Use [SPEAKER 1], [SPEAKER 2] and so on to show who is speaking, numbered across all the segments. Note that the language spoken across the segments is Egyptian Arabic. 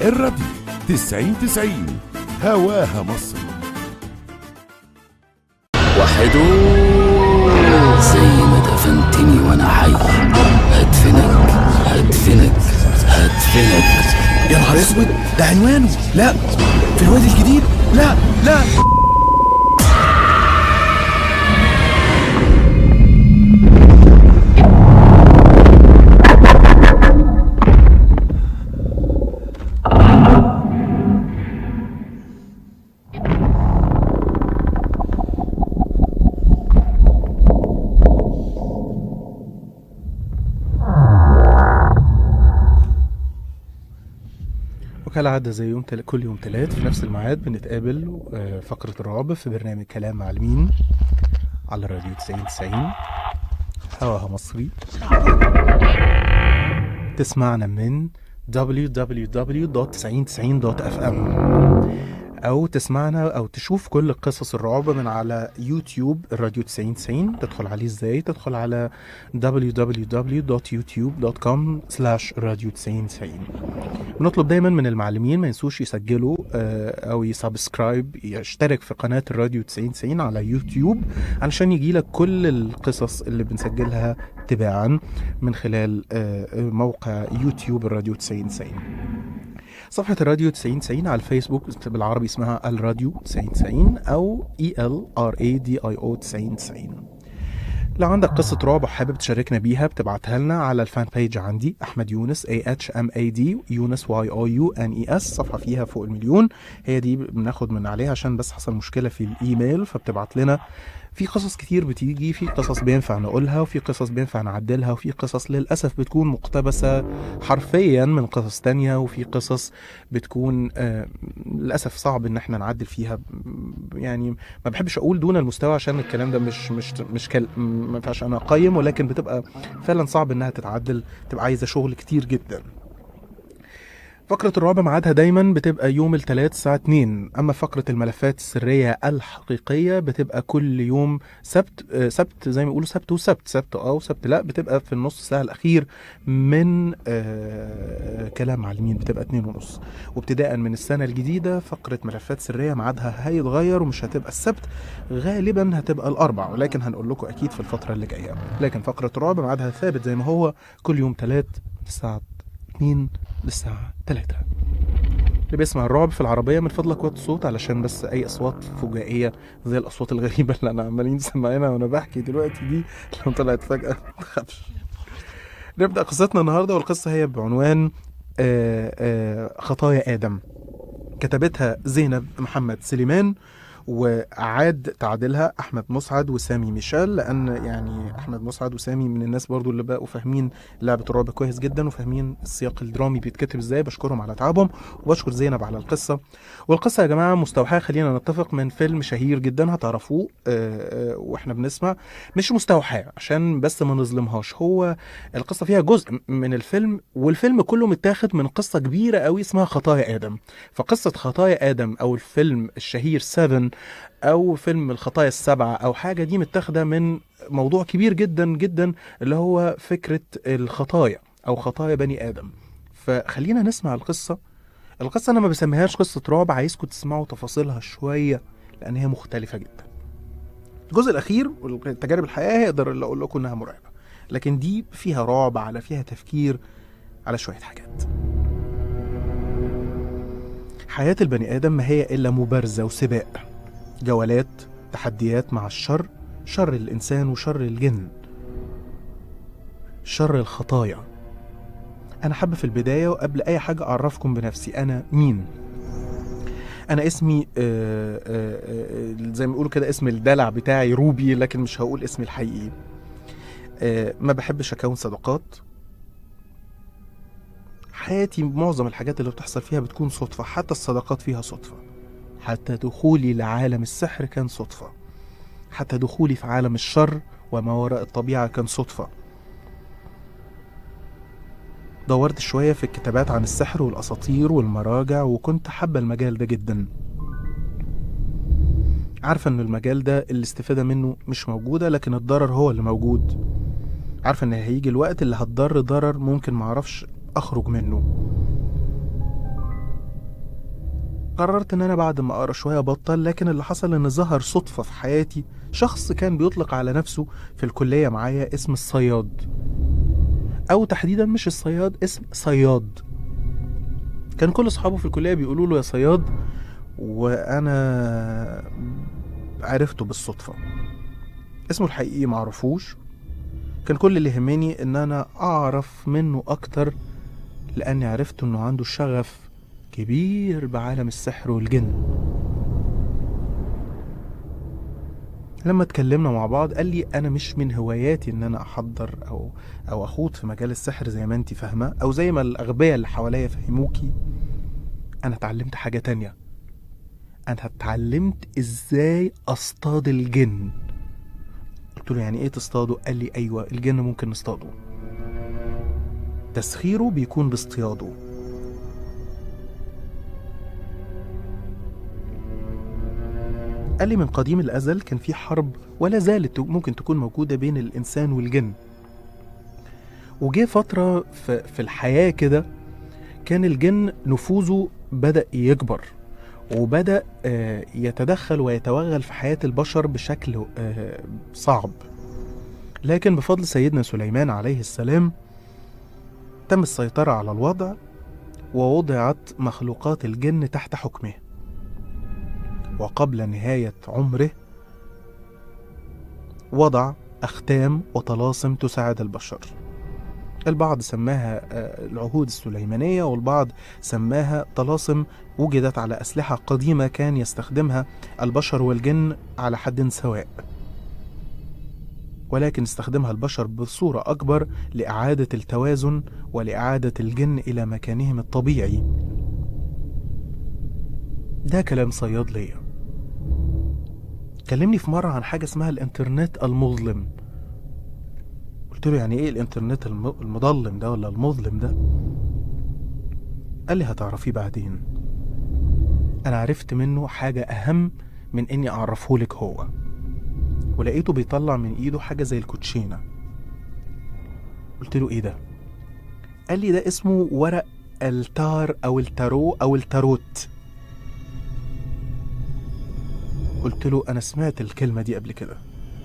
[SPEAKER 1] الراديو 90 90 هواها مصر
[SPEAKER 2] وحدو زي ما دفنتني وانا حي هدفنك هدفنك هدفنك
[SPEAKER 3] يا نهار اسود ده عنوانه لا في الوادي الجديد لا لا
[SPEAKER 4] وكالعادة زي يوم تل... كل يوم تلات في نفس الميعاد بنتقابل آه، فقرة الرعب في برنامج كلام مع المين على الراديو 90 90 هواها مصري تسمعنا من www.9090.fm او تسمعنا او تشوف كل قصص الرعب من على يوتيوب الراديو 9090 تدخل عليه ازاي تدخل على www.youtube.com radio 9090 بنطلب دايما من المعلمين ما ينسوش يسجلوا آه، او يسبسكرايب يشترك في قناة الراديو 9090 على يوتيوب علشان يجيلك كل القصص اللي بنسجلها تباعا من خلال آه، موقع يوتيوب الراديو 9090 صفحة الراديو 9090 على الفيسبوك بالعربي اسمها الراديو 9090 أو اي ال ار اي دي اي او 9090 لو عندك قصة رعب وحابب تشاركنا بيها بتبعتها لنا على الفان بيج عندي أحمد يونس A H M A D يونس Y O U N E S صفحة فيها فوق المليون هي دي بناخد من عليها عشان بس حصل مشكلة في الإيميل فبتبعت لنا في قصص كتير بتيجي في قصص بينفع نقولها وفي قصص بينفع نعدلها وفي قصص للأسف بتكون مقتبسة حرفيا من قصص تانية وفي قصص بتكون آه للأسف صعب إن احنا نعدل فيها يعني ما بحبش أقول دون المستوى عشان الكلام ده مش مش مش كل ما ينفعش أنا أقيم ولكن بتبقى فعلا صعب إنها تتعدل تبقى عايزة شغل كتير جدا فقرة الرعب ميعادها دايما بتبقى يوم الثلاث الساعة 2 أما فقرة الملفات السرية الحقيقية بتبقى كل يوم سبت آه، سبت زي ما يقولوا سبت وسبت سبت اه وسبت لا بتبقى في النص ساعة الأخير من آه كلام معلمين بتبقى اتنين ونص وابتداء من السنة الجديدة فقرة ملفات سرية ميعادها هيتغير ومش هتبقى السبت غالبا هتبقى الأربع ولكن هنقول لكم أكيد في الفترة اللي جاية لكن فقرة الرعب ميعادها ثابت زي ما هو كل يوم ثلاث الساعة 2 للساعة 3 اللي بيسمع الرعب في العربية من فضلك وطي الصوت علشان بس أي أصوات فجائية زي الأصوات الغريبة اللي أنا عمالين سامعينها وأنا بحكي دلوقتي دي لو طلعت فجأة ما تخافش نبدأ قصتنا النهاردة والقصة هي بعنوان آه، آه، خطايا آدم كتبتها زينب محمد سليمان وأعاد تعديلها أحمد مسعد وسامي ميشيل لأن يعني أحمد مسعد وسامي من الناس برضو اللي بقوا فاهمين لعبة الرعب كويس جدا وفاهمين السياق الدرامي بيتكتب ازاي بشكرهم على تعبهم وبشكر زينب على القصة والقصة يا جماعة مستوحاة خلينا نتفق من فيلم شهير جدا هتعرفوه آه، آه، واحنا بنسمع مش مستوحاة عشان بس ما نظلمهاش هو القصة فيها جزء من الفيلم والفيلم كله متاخد من قصة كبيرة قوي اسمها خطايا آدم فقصة خطايا آدم أو الفيلم الشهير 7 أو فيلم الخطايا السبعة أو حاجة دي متاخدة من موضوع كبير جدا جدا اللي هو فكرة الخطايا أو خطايا بني آدم فخلينا نسمع القصة القصة أنا ما بسميهاش قصة رعب عايزكم تسمعوا تفاصيلها شوية لأن هي مختلفة جدا الجزء الأخير والتجارب الحياة هقدر اللي أقول لكم إنها مرعبة لكن دي فيها رعب على فيها تفكير على شوية حاجات حياة البني آدم ما هي إلا مبارزة وسباق جولات تحديات مع الشر شر الإنسان وشر الجن شر الخطايا أنا حابة في البداية وقبل أي حاجة أعرفكم بنفسي أنا مين أنا اسمي آه، آه، آه، زي ما بيقولوا كده اسم الدلع بتاعي روبي لكن مش هقول اسمي الحقيقي آه، ما بحبش أكون صداقات حياتي معظم الحاجات اللي بتحصل فيها بتكون صدفة حتى الصداقات فيها صدفة حتى دخولي لعالم السحر كان صدفة حتى دخولي في عالم الشر وما وراء الطبيعة كان صدفة دورت شوية في الكتابات عن السحر والأساطير والمراجع وكنت حابة المجال ده جدا عارفة إن المجال ده الاستفادة منه مش موجودة لكن الضرر هو اللي موجود عارفة إن هيجي الوقت اللي هتضر ضرر ممكن معرفش أخرج منه قررت ان انا بعد ما اقرا شويه ابطل لكن اللي حصل ان ظهر صدفه في حياتي شخص كان بيطلق على نفسه في الكليه معايا اسم الصياد او تحديدا مش الصياد اسم صياد كان كل اصحابه في الكليه بيقولوا له يا صياد وانا عرفته بالصدفه اسمه الحقيقي معرفوش كان كل اللي يهمني ان انا اعرف منه اكتر لاني عرفت انه عنده شغف كبير بعالم السحر والجن لما اتكلمنا مع بعض قال لي انا مش من هواياتي ان انا احضر او او اخوض في مجال السحر زي ما انت فاهمه او زي ما الاغبياء اللي حواليا فهموكي انا اتعلمت حاجه تانية انا اتعلمت ازاي اصطاد الجن قلت له يعني ايه تصطاده قال لي ايوه الجن ممكن نصطاده تسخيره بيكون باصطياده قال لي من قديم الأزل كان في حرب ولا زالت ممكن تكون موجودة بين الإنسان والجن وجه فترة في, في الحياة كده كان الجن نفوذه بدأ يكبر وبدأ آه، يتدخل ويتوغل في حياة البشر بشكل آه، صعب لكن بفضل سيدنا سليمان عليه السلام تم السيطرة على الوضع ووضعت مخلوقات الجن تحت حكمه وقبل نهاية عمره وضع أختام وطلاسم تساعد البشر البعض سماها آه، العهود السليمانية والبعض سماها طلاسم وجدت على أسلحة قديمة كان يستخدمها البشر والجن على حد سواء ولكن استخدمها البشر بصورة أكبر لإعادة التوازن ولإعادة الجن إلى مكانهم الطبيعي ده كلام صياد ليا كلمني في مرة عن حاجة اسمها الإنترنت المظلم قلت له يعني إيه الإنترنت الم- المظلم ده ولا المظلم ده قال لي هتعرفيه بعدين أنا عرفت منه حاجة أهم من إني أعرفه لك هو ولقيته بيطلع من إيده حاجة زي الكوتشينة قلت له إيه ده قال لي ده اسمه ورق التار أو التارو أو التاروت قلت له انا سمعت الكلمه دي قبل كده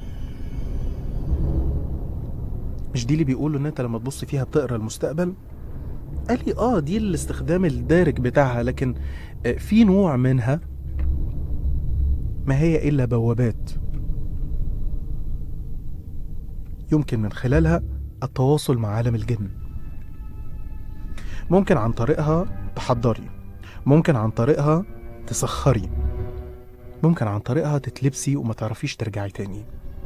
[SPEAKER 4] مش دي اللي بيقولوا ان انت لما تبص فيها بتقرا المستقبل قال لي اه دي الاستخدام الدارج بتاعها لكن آه، في نوع منها ما هي الا بوابات يمكن من خلالها التواصل مع عالم الجن ممكن عن طريقها تحضري ممكن عن طريقها تسخري ممكن عن طريقها تتلبسي وما تعرفيش ترجعي تاني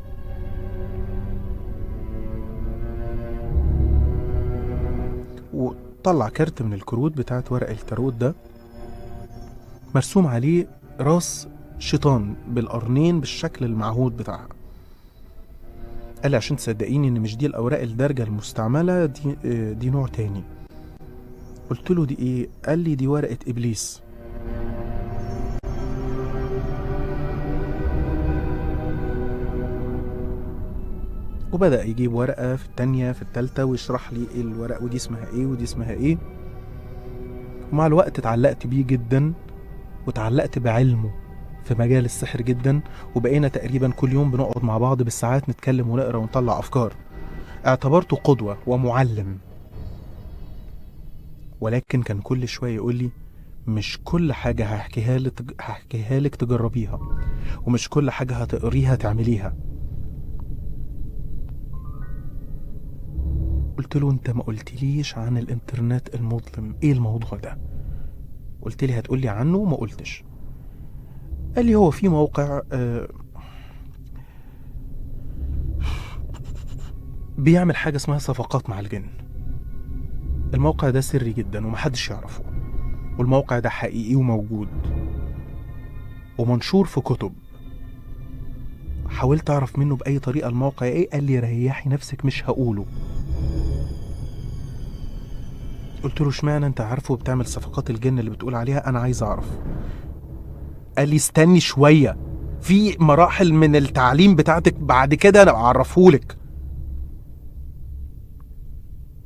[SPEAKER 4] وطلع كارت من الكروت بتاعت ورق التاروت ده مرسوم عليه راس شيطان بالقرنين بالشكل المعهود بتاعها قال لي عشان تصدقيني ان مش دي الاوراق الدارجه المستعمله دي آه، دي نوع تاني قلت له دي ايه قال لي دي ورقه ابليس وبدأ يجيب ورقة في التانية في التالتة ويشرح لي ايه الورق ودي اسمها ايه ودي اسمها ايه ومع الوقت اتعلقت بيه جدا وتعلقت بعلمه في مجال السحر جدا وبقينا تقريبا كل يوم بنقعد مع بعض بالساعات نتكلم ونقرا ونطلع افكار اعتبرته قدوة ومعلم ولكن كان كل شوية يقول لي مش كل حاجة هحكيها لك هحكيها لك تجربيها ومش كل حاجة هتقريها تعمليها قلت له انت ما قلتليش عن الانترنت المظلم ايه الموضوع ده قلت لي هتقولي عنه وما قلتش قال لي هو في موقع آه، بيعمل حاجة اسمها صفقات مع الجن الموقع ده سري جدا ومحدش يعرفه والموقع ده حقيقي وموجود ومنشور في كتب حاولت اعرف منه باي طريقه الموقع ايه قال لي ريحي نفسك مش هقوله قلت له اشمعنى انت عارفه وبتعمل صفقات الجن اللي بتقول عليها انا عايز اعرف قال لي استني شويه في مراحل من التعليم بتاعتك بعد كده انا اعرفهولك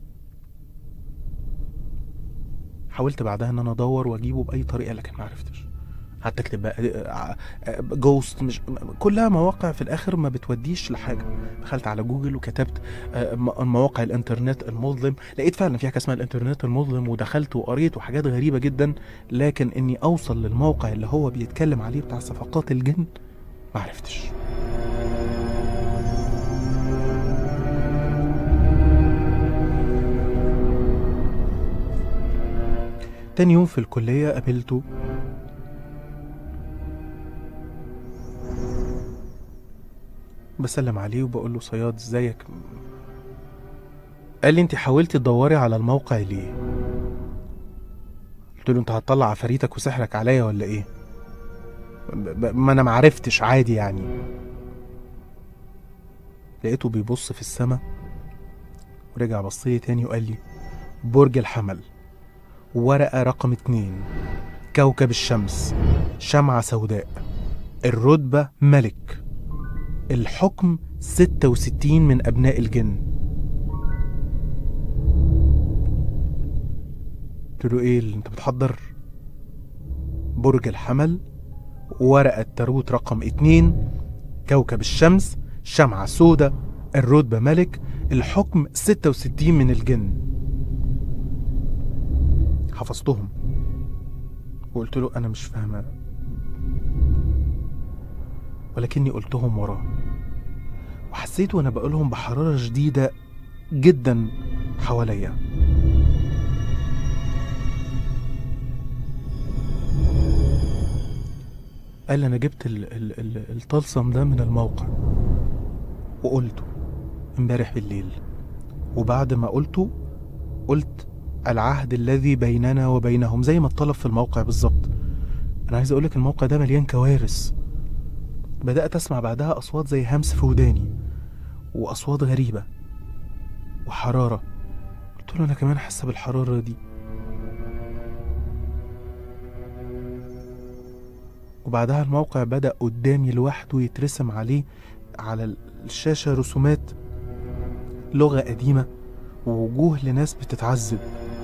[SPEAKER 4] حاولت بعدها ان انا ادور واجيبه باي طريقه لكن ما عرفتش قعدت اكتب بقى جوست مش كلها مواقع في الاخر ما بتوديش لحاجه دخلت على جوجل وكتبت آه، م- مواقع الانترنت المظلم لقيت فعلا في حاجه اسمها الانترنت المظلم ودخلت وقريت وحاجات غريبه جدا لكن اني اوصل للموقع اللي هو بيتكلم عليه بتاع صفقات الجن ما عرفتش تاني يوم في الكلية قابلته بسلم عليه وبقول له صياد ازيك قال لي انت حاولتي تدوري على الموقع ليه قلت له انت هتطلع عفاريتك وسحرك عليا ولا ايه ب- ب- ما انا معرفتش عادي يعني لقيته بيبص في السما ورجع بصلي تاني وقال لي برج الحمل ورقة رقم اتنين كوكب الشمس شمعة سوداء الرتبة ملك الحكم 66 من أبناء الجن قلت له إيه اللي أنت بتحضر برج الحمل ورقة تاروت رقم اتنين كوكب الشمس شمعة سودة الرتبة ملك الحكم 66 من الجن حفظتهم وقلت له أنا مش فاهمة ولكني قلتهم وراه وحسيت وانا بقولهم بحرارة شديدة جدا حواليا قال لي انا جبت ال ال ال الطلسم ده من الموقع وقلته امبارح بالليل وبعد ما قلته قلت العهد الذي بيننا وبينهم زي ما اتطلب في الموقع بالظبط انا عايز اقولك الموقع ده مليان كوارث بدأت أسمع بعدها أصوات زي همس في وداني وأصوات غريبة وحرارة قلت له أنا كمان حاسة بالحرارة دي وبعدها الموقع بدأ قدامي لوحده يترسم عليه على الشاشة رسومات لغة قديمة ووجوه لناس بتتعذب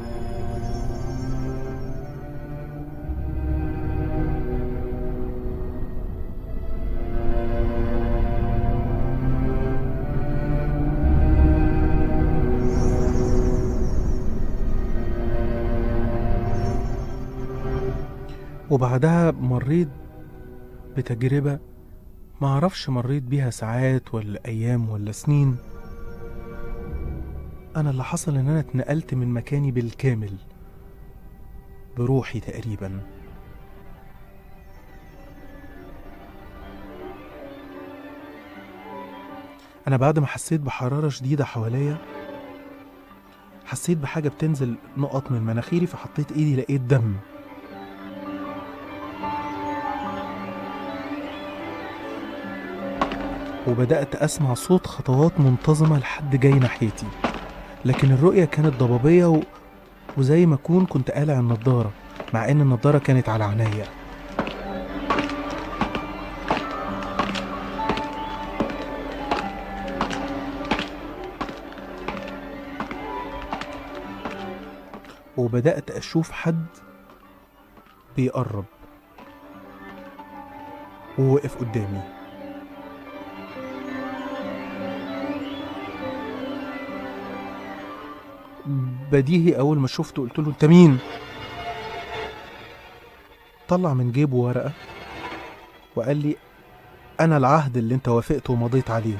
[SPEAKER 4] وبعدها مريت بتجربة ما اعرفش مريت بيها ساعات ولا ايام ولا سنين انا اللي حصل ان انا اتنقلت من مكاني بالكامل بروحي تقريبا انا بعد ما حسيت بحرارة شديدة حواليا حسيت بحاجة بتنزل نقط من مناخيري فحطيت ايدي لقيت دم وبدأت أسمع صوت خطوات منتظمة لحد جاي ناحيتي لكن الرؤية كانت ضبابية و... وزي ما أكون كنت قالع النضارة مع إن النضارة كانت على عينيا وبدأت أشوف حد بيقرب ووقف قدامي بديهي اول ما شفته قلت له انت مين طلع من جيبه ورقه وقال لي انا العهد اللي انت وافقت ومضيت عليه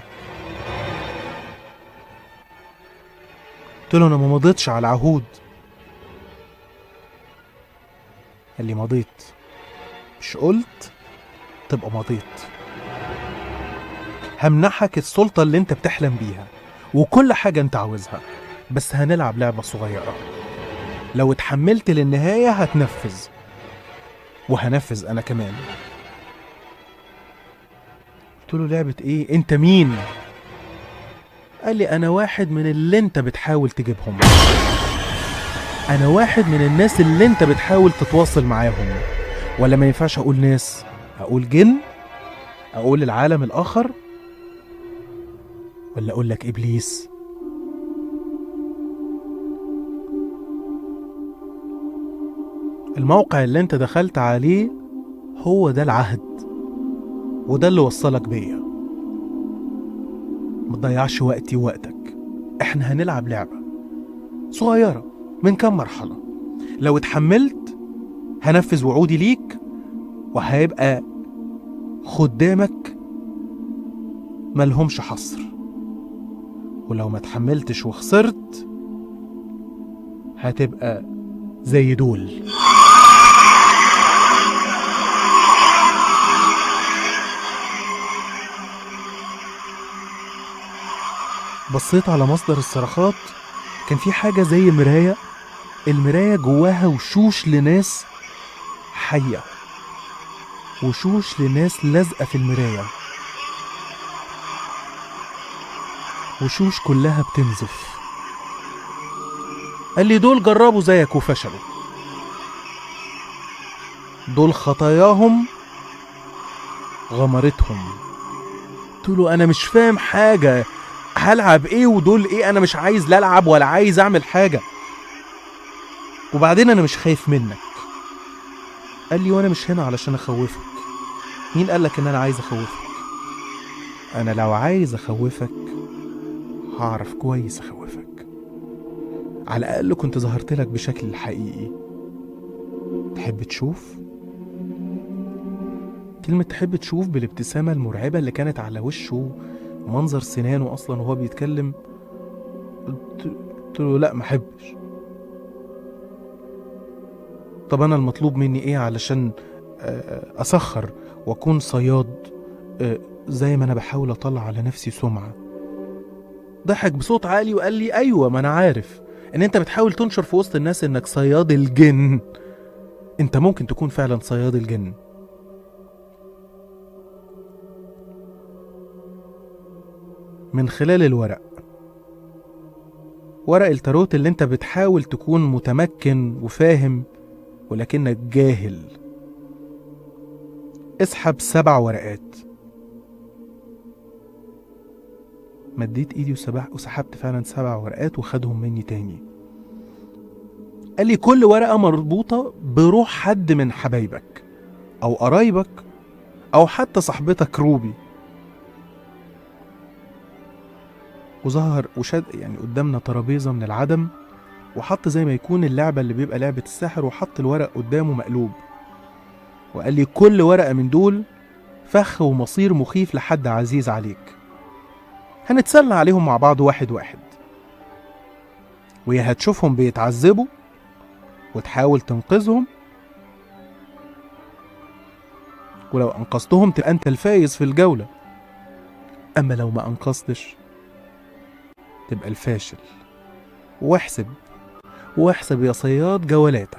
[SPEAKER 4] قلت له انا ما مضيتش على العهود قال لي مضيت مش قلت تبقى مضيت همنحك السلطة اللي انت بتحلم بيها وكل حاجة انت عاوزها بس هنلعب لعبة صغيرة لو اتحملت للنهاية هتنفذ وهنفذ أنا كمان قلت له لعبة إيه؟ أنت مين؟ قال لي أنا واحد من اللي أنت بتحاول تجيبهم أنا واحد من الناس اللي أنت بتحاول تتواصل معاهم ولا ما ينفعش أقول ناس أقول جن أقول العالم الآخر ولا أقول لك إبليس الموقع اللي انت دخلت عليه هو ده العهد وده اللي وصلك بيا متضيعش وقتي ووقتك احنا هنلعب لعبة صغيرة من كام مرحلة لو اتحملت هنفذ وعودي ليك وهيبقى خدامك ملهمش حصر ولو ما اتحملتش وخسرت هتبقى زي دول بصيت على مصدر الصرخات كان في حاجة زي مراية المراية جواها وشوش لناس حية وشوش لناس لازقة في المراية وشوش كلها بتنزف قال لي دول جربوا زيك وفشلوا دول خطاياهم غمرتهم قلت له انا مش فاهم حاجه هلعب ايه ودول ايه انا مش عايز لا العب ولا عايز اعمل حاجه وبعدين انا مش خايف منك قال لي وانا مش هنا علشان اخوفك مين قالك ان انا عايز اخوفك انا لو عايز اخوفك هعرف كويس اخوفك على الاقل كنت ظهرت لك بشكل الحقيقي تحب تشوف كلمة تحب تشوف بالابتسامة المرعبة اللي كانت على وشه منظر سنانه أصلا وهو بيتكلم قلت قلت له لا ما احبش طب أنا المطلوب مني إيه علشان آه، أسخر وأكون صياد آه، زي ما أنا بحاول أطلع على نفسي سمعة ضحك بصوت عالي وقال لي أيوة ما أنا عارف إن أنت بتحاول تنشر في وسط الناس إنك صياد الجن أنت ممكن تكون فعلا صياد الجن من خلال الورق ورق التاروت اللي انت بتحاول تكون متمكن وفاهم ولكنك جاهل اسحب سبع ورقات مديت ايدي وسبح وسحبت فعلا سبع ورقات وخدهم مني تاني قال لي كل ورقة مربوطة بروح حد من حبايبك أو قرايبك أو حتى صاحبتك روبي وظهر وشد يعني قدامنا ترابيزه من العدم وحط زي ما يكون اللعبه اللي بيبقى لعبه السحر وحط الورق قدامه مقلوب وقال لي كل ورقه من دول فخ ومصير مخيف لحد عزيز عليك هنتسلى عليهم مع بعض واحد واحد ويا هتشوفهم بيتعذبوا وتحاول تنقذهم ولو انقذتهم تبقى انت الفايز في الجوله اما لو ما انقذتش تبقى الفاشل واحسب واحسب يا صياد جولاتك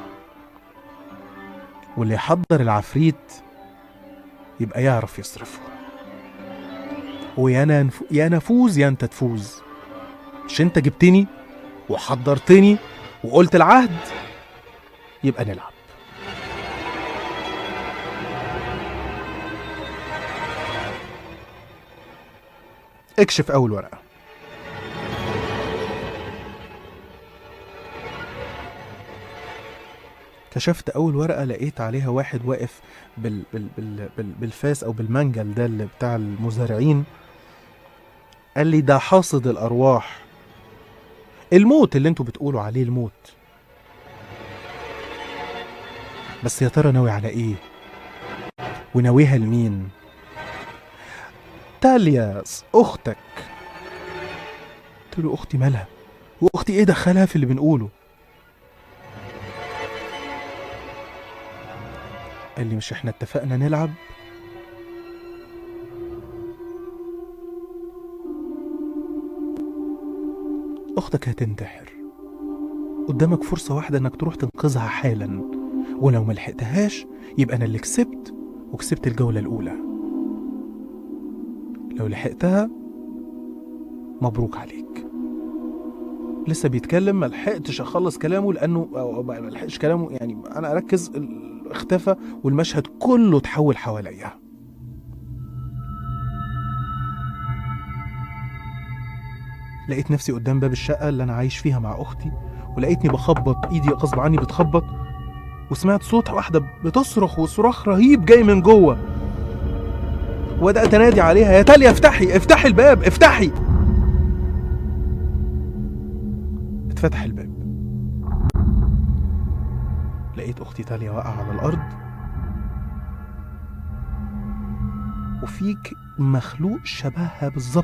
[SPEAKER 4] واللي يحضر العفريت يبقى يعرف يصرفه ويا انا نف... يا انا افوز يا انت تفوز مش انت جبتني وحضرتني وقلت العهد يبقى نلعب اكشف اول ورقه كشفت اول ورقه لقيت عليها واحد واقف بال بال بال بال بالفاس او بالمنجل ده اللي بتاع المزارعين قال لي ده حاصد الارواح الموت اللي انتوا بتقولوا عليه الموت بس يا ترى ناوي على ايه وناويها لمين تاليا اختك قلت له اختي مالها واختي ايه دخلها في اللي بنقوله قال لي مش احنا اتفقنا نلعب اختك هتنتحر قدامك فرصة واحدة انك تروح تنقذها حالا ولو ما لحقتهاش يبقى انا اللي كسبت وكسبت الجولة الاولى لو لحقتها مبروك عليك لسه بيتكلم ما لحقتش اخلص كلامه لانه أو ما لحقش كلامه يعني انا اركز ال- اختفى والمشهد كله اتحول حواليا لقيت نفسي قدام باب الشقة اللي أنا عايش فيها مع أختي ولقيتني بخبط إيدي غصب عني بتخبط وسمعت صوت واحدة بتصرخ وصراخ رهيب جاي من جوه وبدأت أنادي عليها يا تاليا افتحي افتحي الباب افتحي اتفتح الباب لقيت أختي تاليا واقعة على الأرض وفيك مخلوق شبهها بالظبط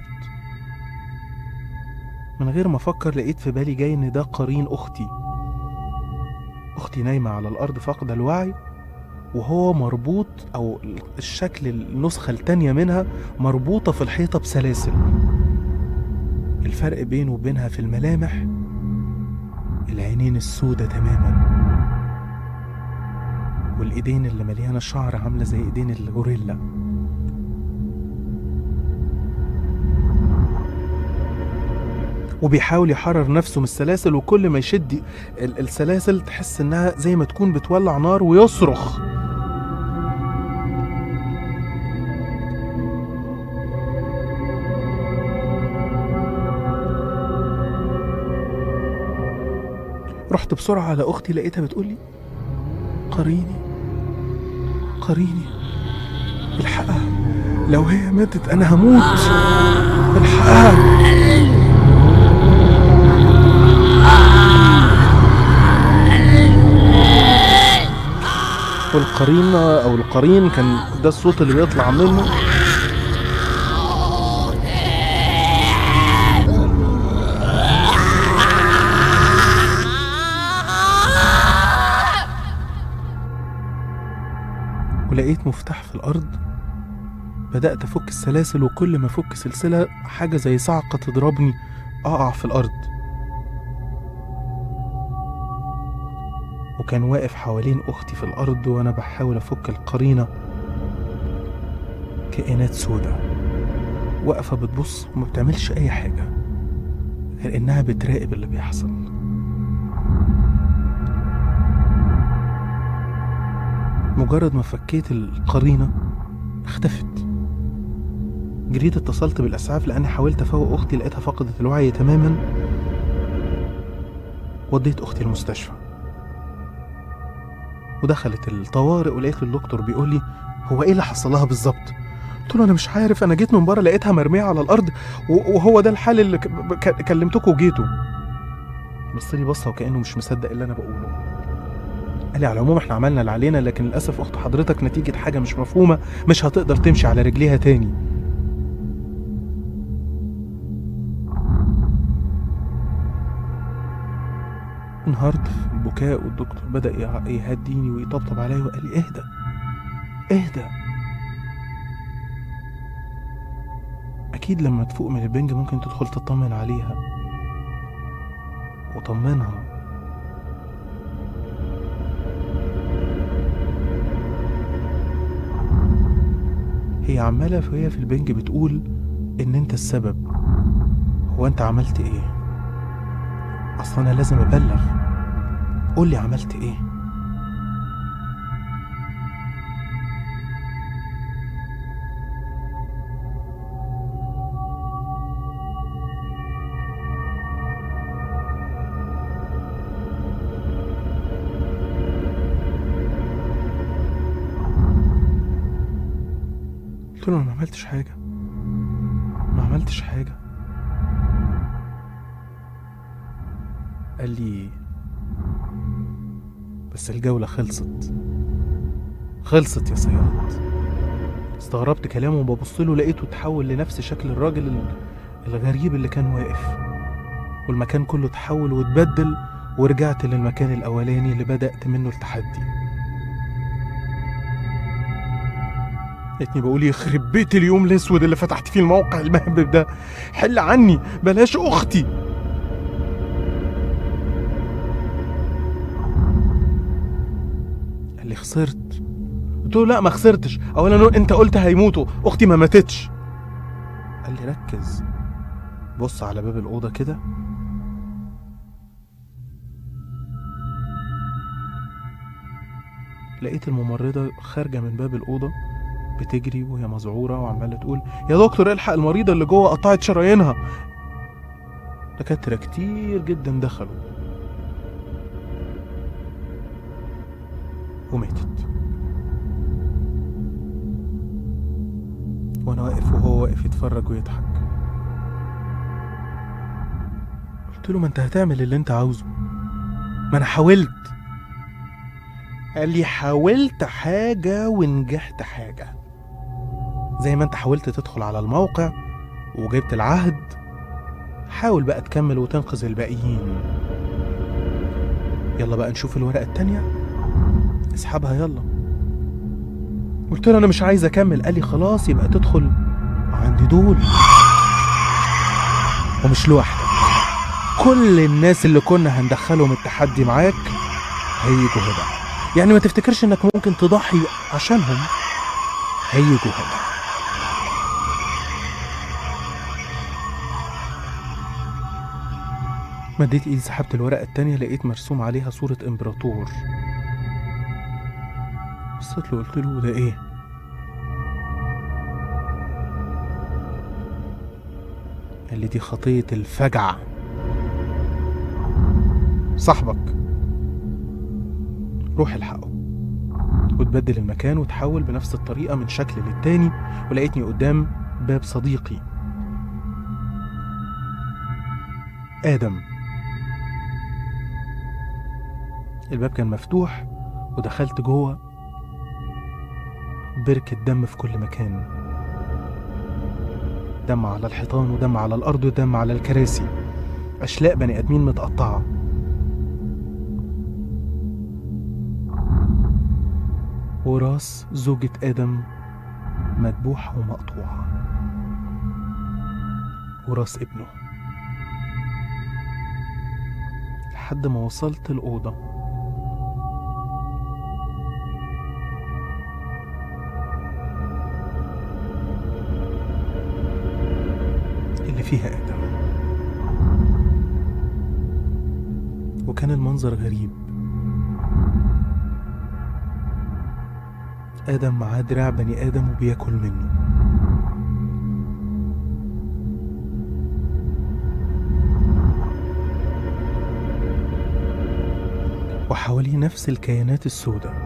[SPEAKER 4] من غير ما أفكر لقيت في بالي جاي إن ده قرين أختي أختي نايمة على الأرض فاقدة الوعي وهو مربوط أو الشكل النسخة التانية منها مربوطة في الحيطة بسلاسل الفرق بينه وبينها في الملامح العينين السودة تماما والإيدين اللي مليانة شعر عاملة زي إيدين الغوريلا وبيحاول يحرر نفسه من السلاسل وكل ما يشد ال- السلاسل تحس انها زي ما تكون بتولع نار ويصرخ رحت بسرعة على أختي لقيتها بتقولي قريني قريني الحقها لو هي ماتت أنا هموت الحقها والقرينة أو القرين كان ده الصوت اللي بيطلع منه ولقيت مفتاح في الأرض بدأت أفك السلاسل وكل ما أفك سلسلة حاجة زي صعقة تضربني أقع في الأرض وكان واقف حوالين أختي في الأرض وأنا بحاول أفك القرينة كائنات سودة واقفة بتبص وما بتعملش أي حاجة غير إنها بتراقب اللي بيحصل مجرد ما فكيت القرينة اختفت جريت اتصلت بالإسعاف لأني حاولت أفوق أختي لقيتها فقدت الوعي تماما وديت أختي المستشفى ودخلت الطوارئ ولقيت الدكتور بيقول لي هو ايه اللي حصل لها بالظبط قلت له انا مش عارف انا جيت من بره لقيتها مرميه على الارض و- وهو ده الحال اللي ك- ك- كلمتكم وجيتوا بص لي بصه وكانه مش مصدق اللي انا بقوله قال لي على العموم احنا عملنا اللي علينا لكن للاسف اخت حضرتك نتيجه حاجه مش مفهومه مش هتقدر تمشي على رجليها تاني انهارت في البكاء والدكتور بدأ يع- يهديني ويطبطب عليا وقال لي اهدى اهدى أكيد لما تفوق من البنج ممكن تدخل تطمن عليها وطمنها هي عمالة وهي في البنج بتقول إن أنت السبب هو أنت عملت إيه؟ أصل أنا لازم أبلغ قول لي عملت إيه؟ قلت له انا ما عملتش حاجه ما عملتش حاجه قال لي بس الجوله خلصت خلصت يا صياد استغربت كلامه وببص له لقيته اتحول لنفس شكل الراجل ال- الغريب اللي كان واقف والمكان كله اتحول واتبدل ورجعت للمكان الاولاني اللي بدأت منه التحدي لقيتني بقول يخرب بيت اليوم الاسود اللي فتحت فيه الموقع المهبب ده حل عني بلاش اختي قال لي خسرت قلت له لا ما خسرتش اولا انت قلت هيموتوا اختي ما ماتتش قال لي ركز بص على باب الاوضه كده لقيت الممرضه خارجه من باب الاوضه بتجري وهي مذعوره وعماله تقول يا دكتور الحق المريضه اللي جوه قطعت شرايينها دكاتره كتير جدا دخلوا وماتت وانا واقف وهو واقف يتفرج ويضحك قلت له ما انت هتعمل اللي انت عاوزه ما انا حاولت قال لي حاولت حاجة ونجحت حاجة زي ما انت حاولت تدخل على الموقع وجبت العهد حاول بقى تكمل وتنقذ الباقيين يلا بقى نشوف الورقة التانية اسحبها يلا قلت له انا مش عايز اكمل قال لي خلاص يبقى تدخل عندي دول ومش لوحدك كل الناس اللي كنا هندخلهم التحدي معاك هيجوا هنا يعني ما تفتكرش انك ممكن تضحي عشانهم هيجوا هنا مديت ايدي سحبت الورقة التانية لقيت مرسوم عليها صورة امبراطور بصيت له قلت له ده ايه قال لي دي خطية الفجع صاحبك روح الحقه وتبدل المكان وتحول بنفس الطريقة من شكل للتاني ولقيتني قدام باب صديقي آدم الباب كان مفتوح ودخلت جوه بركة دم في كل مكان دم على الحيطان ودم على الأرض ودم على الكراسي أشلاء بني آدمين متقطعة وراس زوجة آدم مذبوحة ومقطوعة وراس ابنه لحد ما وصلت الأوضة اللي فيها آدم وكان المنظر غريب آدم معاه دراع بني آدم وبياكل منه وحواليه نفس الكيانات السوداء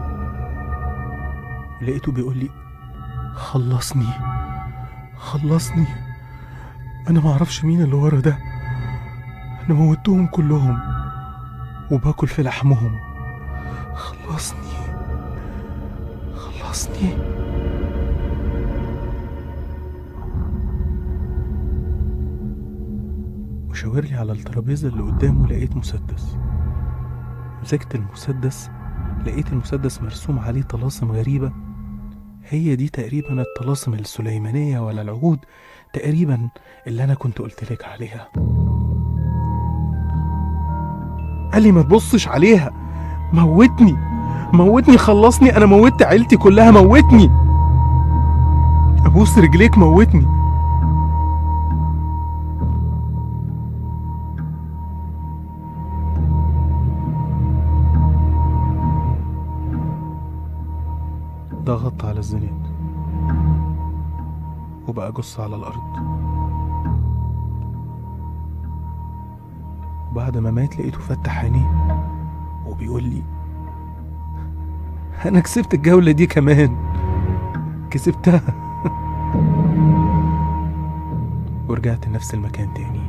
[SPEAKER 4] لقيته بيقول لي خلصني خلصني انا ما اعرفش مين اللي ورا ده انا موتهم كلهم وباكل في لحمهم خلصني خلصني وشاور لي على الترابيزة اللي قدامه لقيت مسدس مسكت المسدس لقيت المسدس مرسوم عليه طلاسم غريبة هي دي تقريبا الطلاسم السليمانية ولا العهود تقريبا اللي أنا كنت قلت لك عليها قال لي ما تبصش عليها موتني موتني خلصني أنا موتت عيلتي كلها موتني أبوس رجليك موتني ضغطت على الزناد وبقى جص على الأرض وبعد ما مات لقيته فتح عينيه وبيقول لي أنا كسبت الجولة دي كمان كسبتها ورجعت لنفس المكان تاني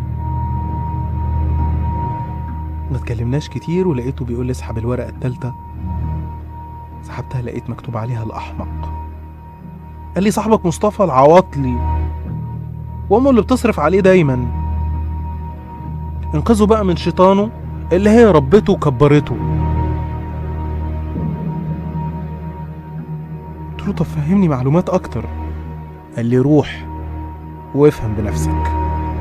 [SPEAKER 4] ما اتكلمناش كتير ولقيته بيقول لي اسحب الورقة التالتة سحبتها لقيت مكتوب عليها الأحمق قال لي صاحبك مصطفى العواطلي وأمه اللي بتصرف عليه دايما انقذه بقى من شيطانه اللي هي ربته وكبرته قلت له طب فهمني معلومات أكتر قال لي روح وافهم بنفسك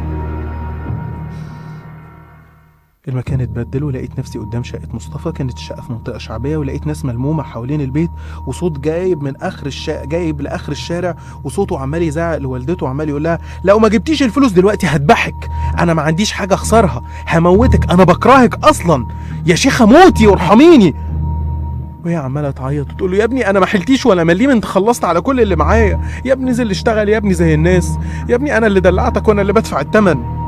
[SPEAKER 4] المكان اتبدل ولقيت نفسي قدام شقة مصطفى كانت الشقة في منطقة شعبية ولقيت ناس ملمومة حوالين البيت وصوت جايب من آخر الشارع جايب لآخر الشارع وصوته عمال يزعق لوالدته وعمال يقول لها لو ما جبتيش الفلوس دلوقتي هذبحك أنا ما عنديش حاجة أخسرها هموتك أنا بكرهك أصلا يا شيخة موتي وارحميني وهي عمالة تعيط وتقول له يا ابني أنا ما حلتيش ولا مليم أنت خلصت على كل اللي معايا يا ابني نزل اشتغل يا ابني زي الناس يا ابني أنا اللي دلعتك وأنا اللي بدفع التمن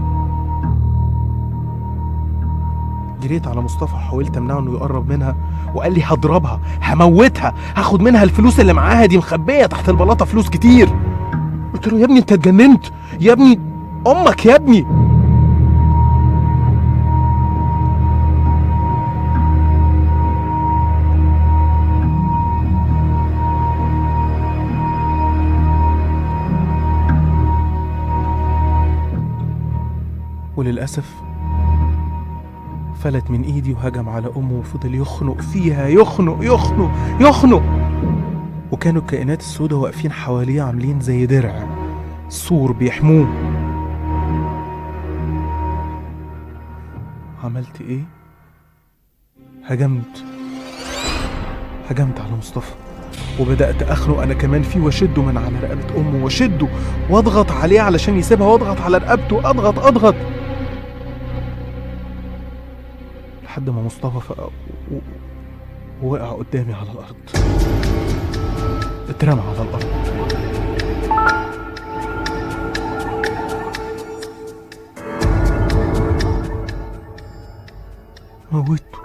[SPEAKER 4] جريت على مصطفى وحاولت امنعه انه يقرب منها وقال لي هضربها هموتها هاخد منها الفلوس اللي معاها دي مخبيه تحت البلاطه فلوس كتير قلت له يا ابني انت اتجننت يا ابني امك يا ابني وللأسف فلت من ايدي وهجم على امه وفضل يخنق فيها يخنق يخنق يخنق وكانوا الكائنات السوداء واقفين حواليه عاملين زي درع سور بيحموه عملت ايه هجمت هجمت على مصطفى وبدأت أخنق أنا كمان فيه وأشده من على رقبة أمه وأشده وأضغط عليه علشان يسيبها وأضغط على رقبته أضغط أضغط لحد ما مصطفى فق و- ووقع قدامي على الأرض اترمى على الأرض موته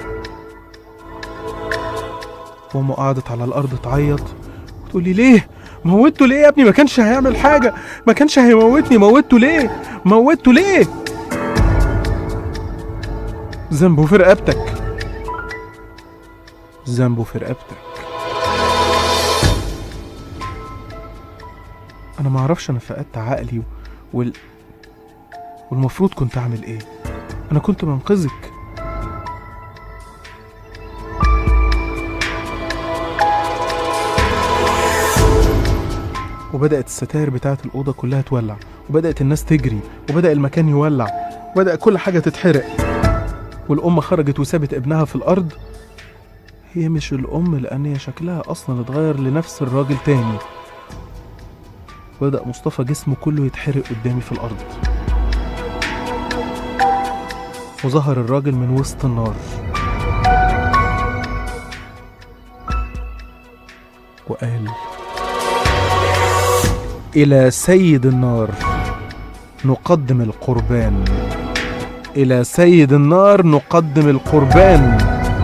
[SPEAKER 4] وأمه قعدت على الأرض تعيط وتقول لي ليه موته ليه يا ابني ما كانش هيعمل حاجة ما كانش هيموتني موته ليه موته ليه ذنبه في رقبتك ذنبه في رقبتك انا ما اعرفش انا فقدت عقلي وال... والمفروض كنت اعمل ايه انا كنت منقذك وبدأت الستاير بتاعة الأوضة كلها تولع وبدأت الناس تجري وبدأ المكان يولع وبدأ كل حاجة تتحرق والأم خرجت وسابت ابنها في الأرض هي مش الأم لأن هي شكلها أصلا اتغير لنفس الراجل تاني بدأ مصطفى جسمه كله يتحرق قدامي في الأرض وظهر الراجل من وسط النار وقال إلى سيد النار نقدم القربان إلى سيد النار نقدم القربان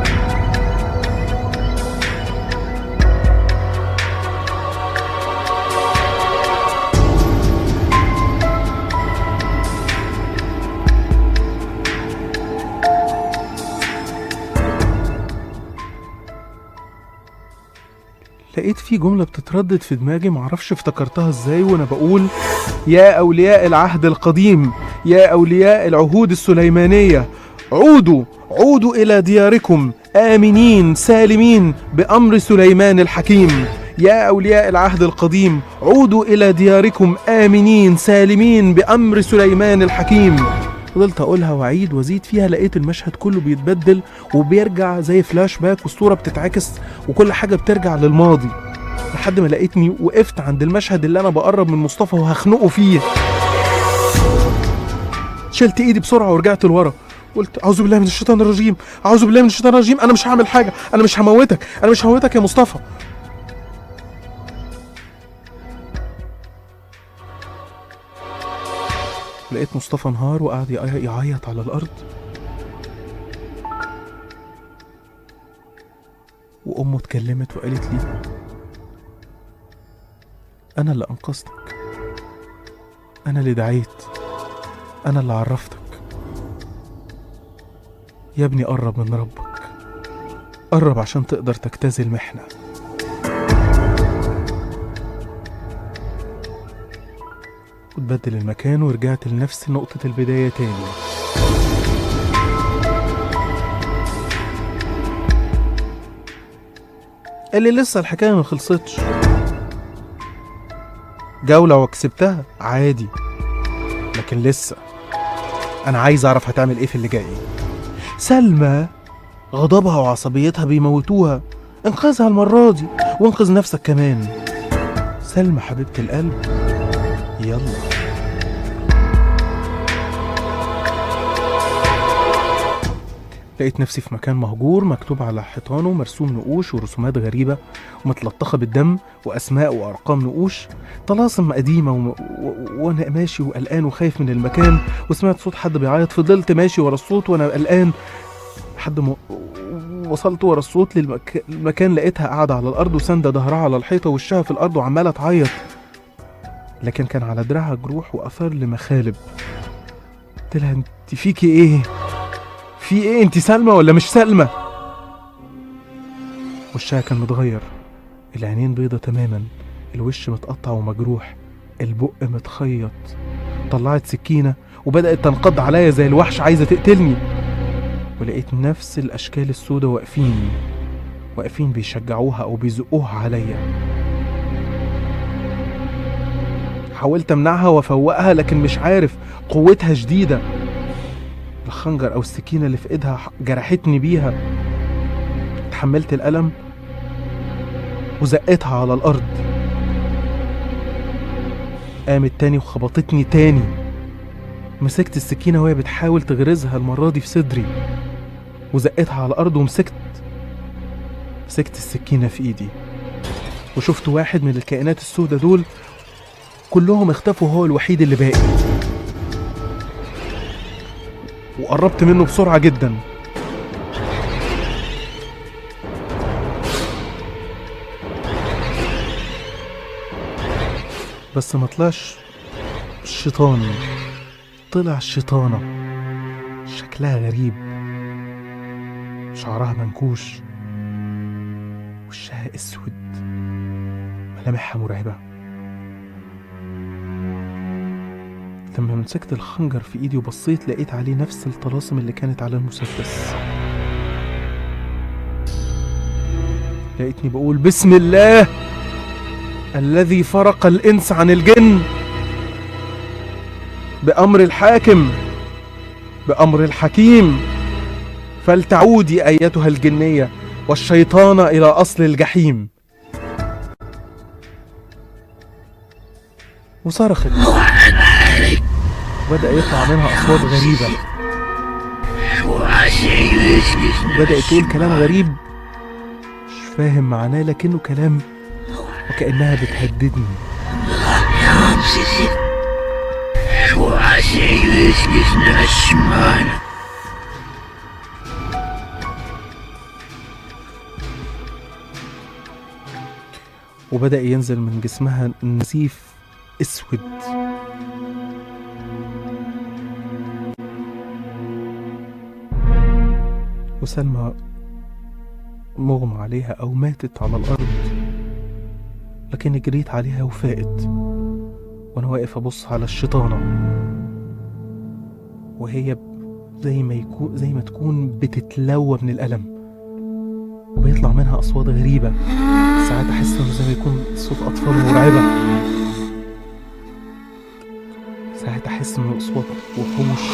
[SPEAKER 4] لقيت في جملة بتتردد في دماغي معرفش افتكرتها ازاي وانا بقول يا أولياء العهد القديم يا أولياء العهود السليمانية عودوا عودوا إلى دياركم آمنين سالمين بأمر سليمان الحكيم يا أولياء العهد القديم عودوا إلى دياركم آمنين سالمين بأمر سليمان الحكيم فضلت أقولها وأعيد وأزيد فيها لقيت المشهد كله بيتبدل وبيرجع زي فلاش باك والصورة بتتعكس وكل حاجة بترجع للماضي لحد ما لقيتني وقفت عند المشهد اللي أنا بقرب من مصطفى وهخنقه فيه شلت ايدي بسرعه ورجعت لورا قلت اعوذ بالله من الشيطان الرجيم اعوذ بالله من الشيطان الرجيم انا مش هعمل حاجه انا مش هموتك انا مش هموتك يا مصطفى لقيت مصطفى انهار وقعد يعي- يعيط على الارض وامه اتكلمت وقالت لي انا اللي انقذتك انا اللي دعيت أنا اللي عرفتك يا ابني قرب من ربك قرب عشان تقدر تجتاز المحنة وتبدل المكان ورجعت لنفس نقطة البداية تاني قال لي لسه الحكاية ما خلصتش جولة وكسبتها عادي لكن لسه انا عايز اعرف هتعمل ايه في اللي جاي سلمى غضبها وعصبيتها بيموتوها انقذها المرة دي وانقذ نفسك كمان سلمى حبيبة القلب يلا لقيت نفسي في مكان مهجور مكتوب على حيطانه مرسوم نقوش ورسومات غريبة ومتلطخة بالدم وأسماء وأرقام نقوش طلاسم قديمة و... و... وأنا ماشي وقلقان وخايف من المكان وسمعت صوت حد بيعيط فضلت ماشي ورا الصوت وأنا قلقان لحد ما وصلت ورا الصوت للمك... للمكان لقيتها قاعدة على الأرض وساندة ظهرها على الحيطة وشها في الأرض وعمالة تعيط لكن كان على دراعها جروح وآثار لمخالب قلت لها انت فيكي ايه؟ في ايه انت سلمى ولا مش سلمى؟ وشها كان متغير العينين بيضة تماما الوش متقطع ومجروح البق متخيط طلعت سكينة وبدأت تنقض عليا زي الوحش عايزة تقتلني ولقيت نفس الأشكال السوداء واقفين واقفين بيشجعوها أو بيزقوها عليا حاولت أمنعها وأفوقها لكن مش عارف قوتها شديدة الخنجر أو السكينة اللي في إيدها جرحتني بيها تحملت الألم وزقتها على الأرض قامت تاني وخبطتني تاني مسكت السكينة وهي بتحاول تغرزها المرة دي في صدري وزقتها على الأرض ومسكت مسكت السكينة في إيدي وشفت واحد من الكائنات السوداء دول كلهم اختفوا هو الوحيد اللي باقي وقربت منه بسرعة جدا بس ما طلعش الشيطان طلع الشيطانة شكلها غريب شعرها منكوش وشها اسود ملامحها مرعبة لما مسكت الخنجر في ايدي وبصيت لقيت عليه نفس الطلاسم اللي كانت على المسدس لقيتني بقول بسم الله الذي فرق الانس عن الجن بامر الحاكم بامر الحكيم فلتعودي ايتها الجنيه والشيطان الى اصل الجحيم وصرخت بدأ يطلع منها أصوات غريبة بدأت تقول كلام غريب مش فاهم معناه لكنه كلام وكأنها بتهددني وبدأ ينزل من جسمها نزيف اسود وسلمى مغمى عليها أو ماتت على الأرض لكن جريت عليها وفاقت وأنا واقف أبص على الشيطانة وهي زي ما يكون زي ما تكون بتتلوى من الألم وبيطلع منها أصوات غريبة ساعات أحس إنه زي ما يكون صوت أطفال مرعبة ساعات أحس إنه أصوات وحوش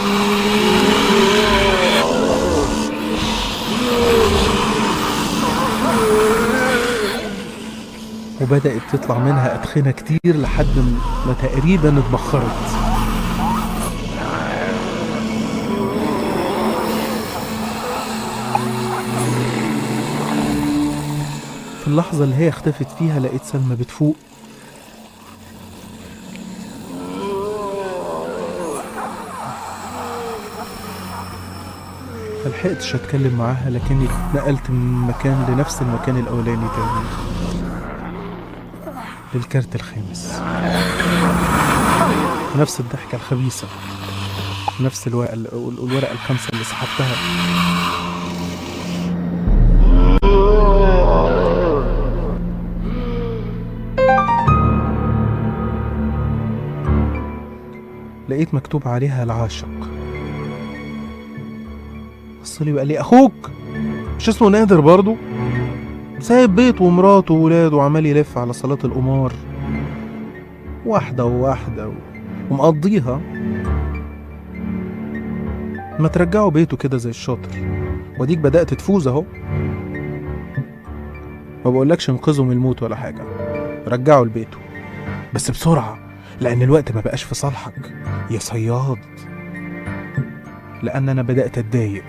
[SPEAKER 4] وبدأت تطلع منها أدخنة كتير لحد ما تقريبا اتبخرت في اللحظة اللي هي اختفت فيها لقيت سلمى بتفوق ملحقتش اتكلم معاها لكني اتنقلت من مكان لنفس المكان الاولاني تاني للكارت الخامس نفس الضحكة الخبيثة نفس الورقة الورقة الخامسة اللي سحبتها لقيت مكتوب عليها العاشق بصلي وقال لي اخوك مش اسمه نادر برضو سايب بيته ومراته وولاده وعمال يلف على صلاة القمار واحدة وواحدة و... ومقضيها ما ترجعوا بيته كده زي الشاطر وديك بدأت تفوز اهو ما بقولكش انقذوا من الموت ولا حاجة رجعوا لبيته بس بسرعة لأن الوقت ما بقاش في صالحك يا صياد لأن أنا بدأت أتضايق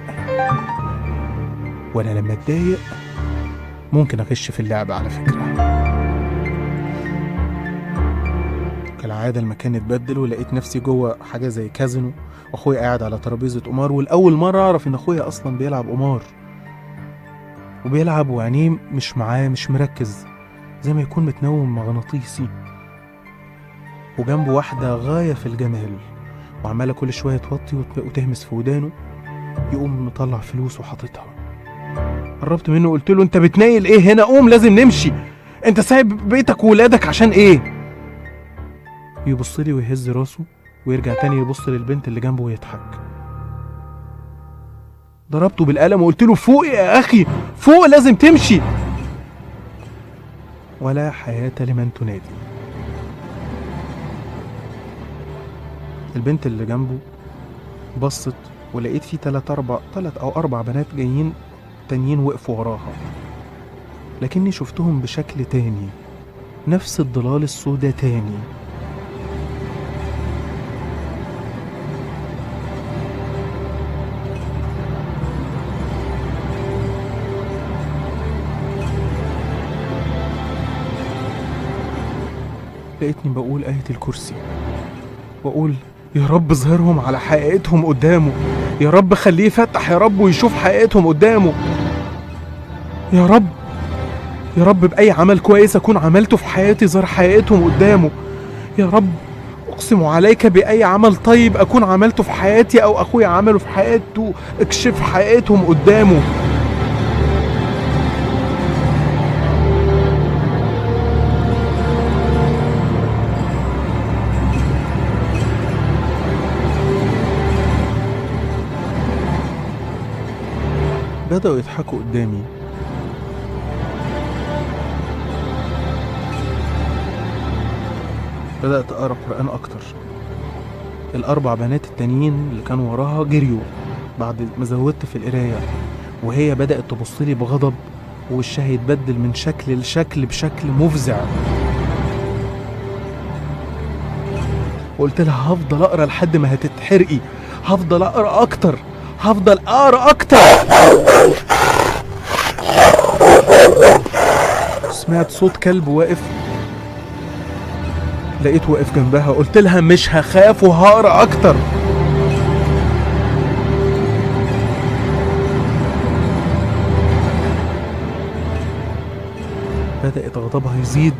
[SPEAKER 4] وأنا لما أتضايق ممكن أغش في اللعبة على فكرة كالعادة المكان اتبدل ولقيت نفسي جوه حاجة زي كازينو وأخويا قاعد على ترابيزة قمار والأول مرة أعرف إن أخويا أصلا بيلعب قمار وبيلعب وعينيه مش معاه مش مركز زي ما يكون متنوم مغناطيسي وجنبه واحدة غاية في الجمال وعمالة كل شوية توطي وت- وتهمس في ودانه يقوم مطلع فلوس وحاططها قربت منه قلت له انت بتنيل ايه هنا قوم لازم نمشي انت سايب بيتك وولادك عشان ايه يبص لي ويهز راسه ويرجع تاني يبص للبنت اللي جنبه ويضحك ضربته بالقلم وقلت له فوق يا اخي فوق لازم تمشي ولا حياة لمن تنادي البنت اللي جنبه بصت ولقيت في تلات أربع تلات أو أربع بنات جايين تانيين وقفوا وراها لكني شفتهم بشكل تاني نفس الضلال السوداء تاني لقيتني بقول آية الكرسي وأقول يا رب ظهرهم على حقيقتهم قدامه يا رب خليه يفتح يا رب ويشوف حقيقتهم قدامه يا رب يا رب بأي عمل كويس أكون عملته في حياتي ظهر حقيقتهم قدامه يا رب أقسم عليك بأي عمل طيب أكون عملته في حياتي أو أخويا عمله في حياته اكشف حقيقتهم قدامه بدأوا يضحكوا قدامي بدأت أقرأ قرآن أكتر الأربع بنات التانيين اللي كانوا وراها جريوا بعد ما زودت في القراية وهي بدأت تبص لي بغضب ووشها يتبدل من شكل لشكل بشكل مفزع وقلت لها هفضل أقرأ لحد ما هتتحرقي هفضل أقرأ أكتر هفضل أقرأ أكتر سمعت صوت كلب واقف لقيته واقف جنبها قلت لها مش هخاف وهقرا اكتر بدأت غضبها يزيد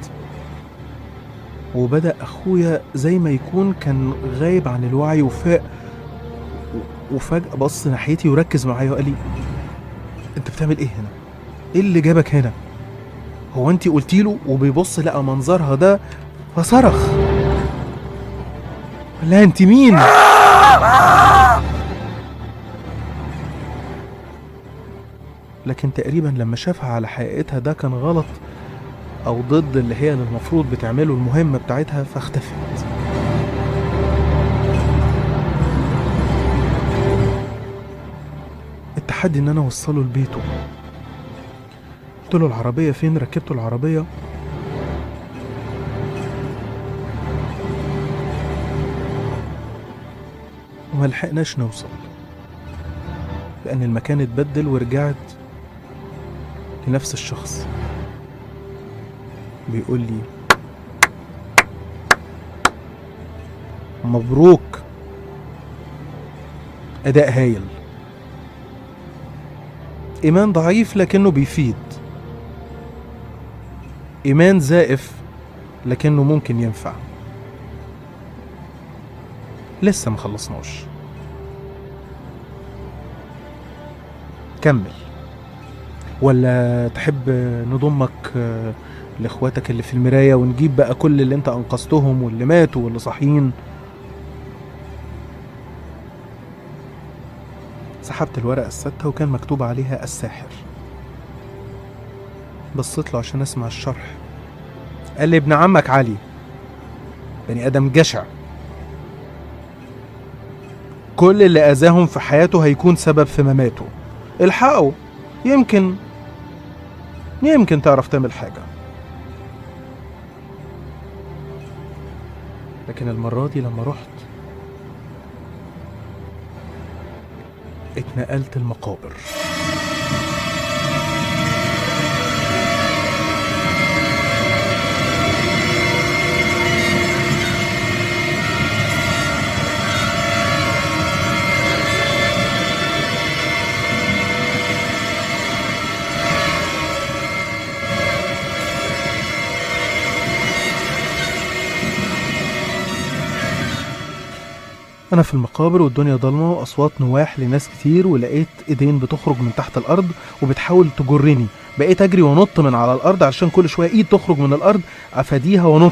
[SPEAKER 4] وبدأ أخويا زي ما يكون كان غايب عن الوعي وفاق و- وفجأة بص ناحيتي وركز معايا وقال لي أنت بتعمل إيه هنا؟ إيه اللي جابك هنا؟ هو أنت قلتي له وبيبص لقى منظرها ده فصرخ لا أنت مين؟ لكن تقريبا لما شافها على حقيقتها ده كان غلط او ضد اللي هي اللي المفروض بتعمله المهمة بتاعتها فاختفت التحدي ان انا اوصله لبيته قلت له العربية فين ركبته العربية وما لحقناش نوصل لأن المكان اتبدل ورجعت لنفس الشخص بيقول لي مبروك أداء هايل إيمان ضعيف لكنه بيفيد إيمان زائف لكنه ممكن ينفع لسه مخلصناش كمل ولا تحب نضمك آه، لاخواتك اللي في المرايه ونجيب بقى كل اللي انت انقذتهم واللي ماتوا واللي صاحيين سحبت الورقه الستة وكان مكتوب عليها الساحر بصيت له عشان اسمع الشرح قال لي ابن عمك علي بني ادم جشع كل اللي اذاهم في حياته هيكون سبب في مماته الحقه يمكن يمكن تعرف تعمل حاجة لكن المرة دي لما رحت اتنقلت المقابر انا في المقابر والدنيا ضلمه واصوات نواح لناس كتير ولقيت ايدين بتخرج من تحت الارض وبتحاول تجرني بقيت اجري وانط من على الارض علشان كل شويه ايد تخرج من الارض افاديها وانط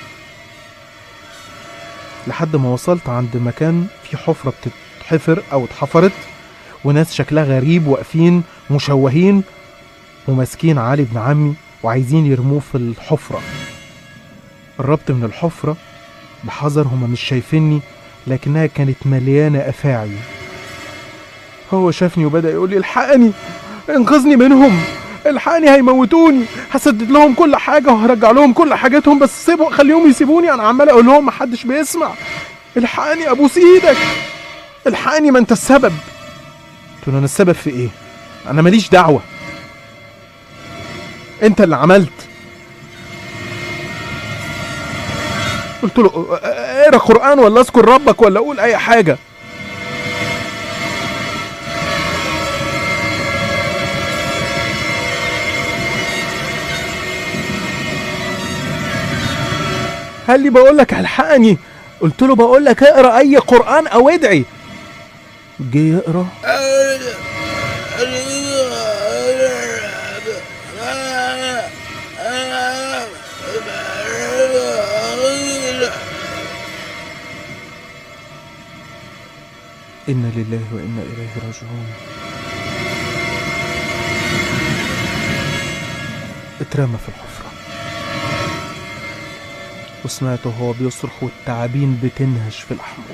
[SPEAKER 4] لحد ما وصلت عند مكان في حفره بتتحفر او اتحفرت وناس شكلها غريب واقفين مشوهين وماسكين علي بن عمي وعايزين يرموه في الحفره قربت من الحفره بحذر هما مش شايفيني لكنها كانت مليانة أفاعي هو شافني وبدأ يقول لي الحقني انقذني منهم الحقني هيموتوني هسدد لهم كل حاجة وهرجع لهم كل حاجاتهم بس سيبوا خليهم يسيبوني أنا عمال أقول لهم محدش بيسمع الحقني أبوس إيدك الحقني ما أنت السبب قلت له أنا السبب في إيه؟ أنا ماليش دعوة أنت اللي عملت قلت له اقرا قران ولا اذكر ربك ولا قول اي حاجه قال لي بقول لك الحقني قلت له بقول لك اقرا اي قران او ادعي جه يقرا إنا لله وإنا إليه راجعون اترمى في الحفرة وسمعته وهو بيصرخ والتعابين بتنهش في لحمه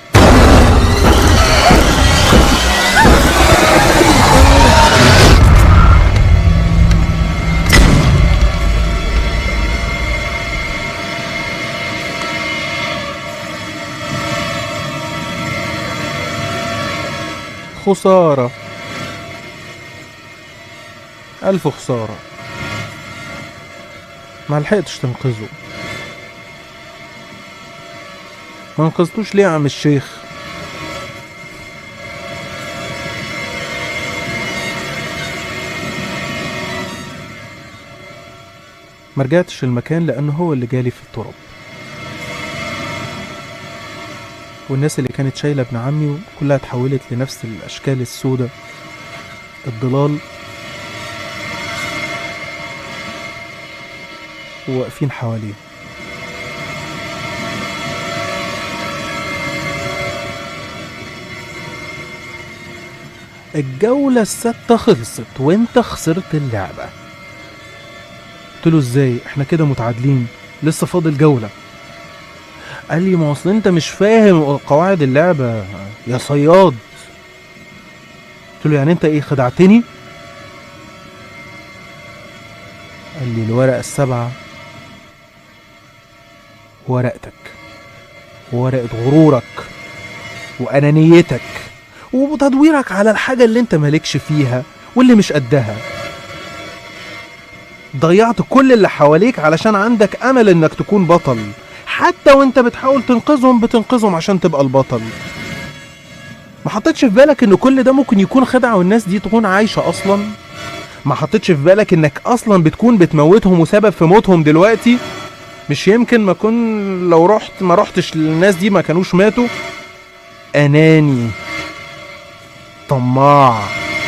[SPEAKER 4] خسارة ألف خسارة ما لحقتش تنقذه ما انقذتوش ليه يا عم الشيخ ما رجعتش المكان لأنه هو اللي جالي في التراب والناس اللي كانت شايلة ابن عمي كلها اتحولت لنفس الأشكال السوداء الضلال وواقفين حواليه الجولة الستة خلصت وانت خسرت اللعبة قلت له ازاي احنا كده متعادلين لسه فاضل جولة قال لي ما اصل انت مش فاهم قواعد اللعبة يا صياد قلت له يعني انت ايه خدعتني قال لي الورقة السبعة ورقتك ورقة غرورك وأنانيتك وتدويرك على الحاجة اللي انت مالكش فيها واللي مش قدها ضيعت كل اللي حواليك علشان عندك أمل انك تكون بطل حتى وانت بتحاول تنقذهم بتنقذهم عشان تبقى البطل ما حطيتش في بالك ان كل ده ممكن يكون خدعة والناس دي تكون عايشة اصلا ما حطيتش في بالك انك اصلا بتكون بتموتهم وسبب في موتهم دلوقتي مش يمكن ما كن لو رحت ما رحتش للناس دي ما كانوش ماتوا اناني طماع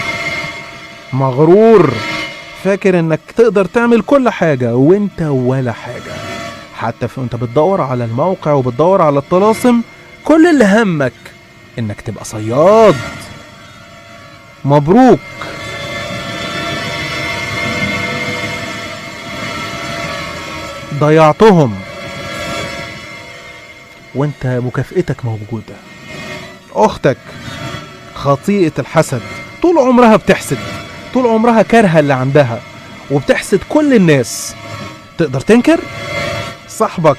[SPEAKER 4] مغرور فاكر انك تقدر تعمل كل حاجة وانت ولا حاجة حتى في انت بتدور على الموقع وبتدور على الطلاسم كل اللي همك انك تبقى صياد مبروك ضيعتهم وانت مكافئتك موجودة اختك خطيئة الحسد طول عمرها بتحسد طول عمرها كارهة اللي عندها وبتحسد كل الناس تقدر تنكر صاحبك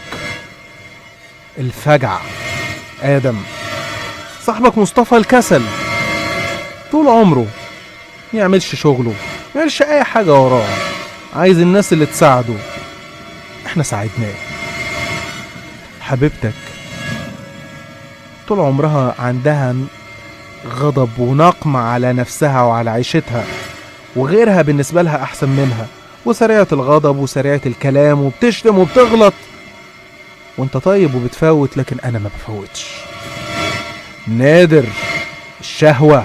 [SPEAKER 4] الفجع آدم صاحبك مصطفى الكسل طول عمره ما يعملش شغله ما يعملش أي حاجة وراه عايز الناس اللي تساعده احنا ساعدناه حبيبتك طول عمرها عندها غضب ونقم على نفسها وعلى عيشتها وغيرها بالنسبة لها أحسن منها وسريعة الغضب وسريعة الكلام وبتشتم وبتغلط وانت طيب وبتفوت لكن أنا ما بفوتش نادر الشهوة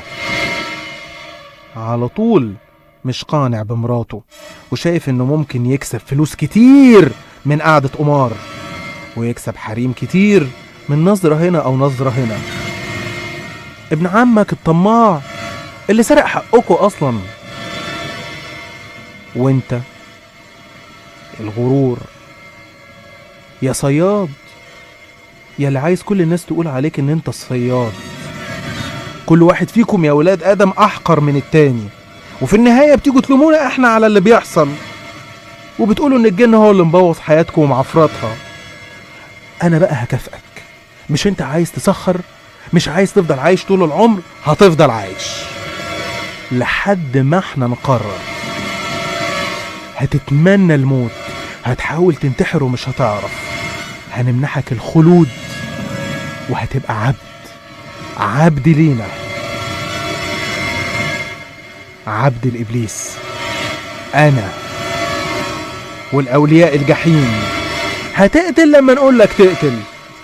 [SPEAKER 4] على طول مش قانع بمراته وشايف انه ممكن يكسب فلوس كتير من قعدة قمار ويكسب حريم كتير من نظرة هنا او نظرة هنا ابن عمك الطماع اللي سرق حقكوا اصلا وانت الغرور يا صياد يا اللي عايز كل الناس تقول عليك ان انت الصياد كل واحد فيكم يا ولاد ادم احقر من التاني وفي النهايه بتيجوا تلومونا احنا على اللي بيحصل وبتقولوا ان الجن هو اللي مبوظ حياتكم ومعفرتها انا بقى هكافئك مش انت عايز تسخر مش عايز تفضل عايش طول العمر هتفضل عايش لحد ما احنا نقرر هتتمنى الموت هتحاول تنتحر ومش هتعرف هنمنحك الخلود وهتبقى عبد عبد لينا عبد الإبليس أنا والأولياء الجحيم هتقتل لما نقول لك تقتل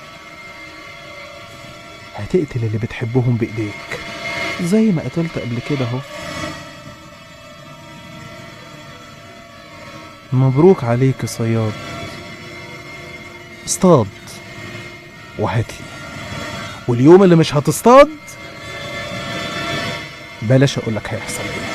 [SPEAKER 4] هتقتل اللي بتحبهم بإيديك زي ما قتلت قبل كده اهو مبروك عليك يا صياد اصطاد وهاتلي واليوم اللي مش هتصطاد بلاش اقولك هيحصل ايه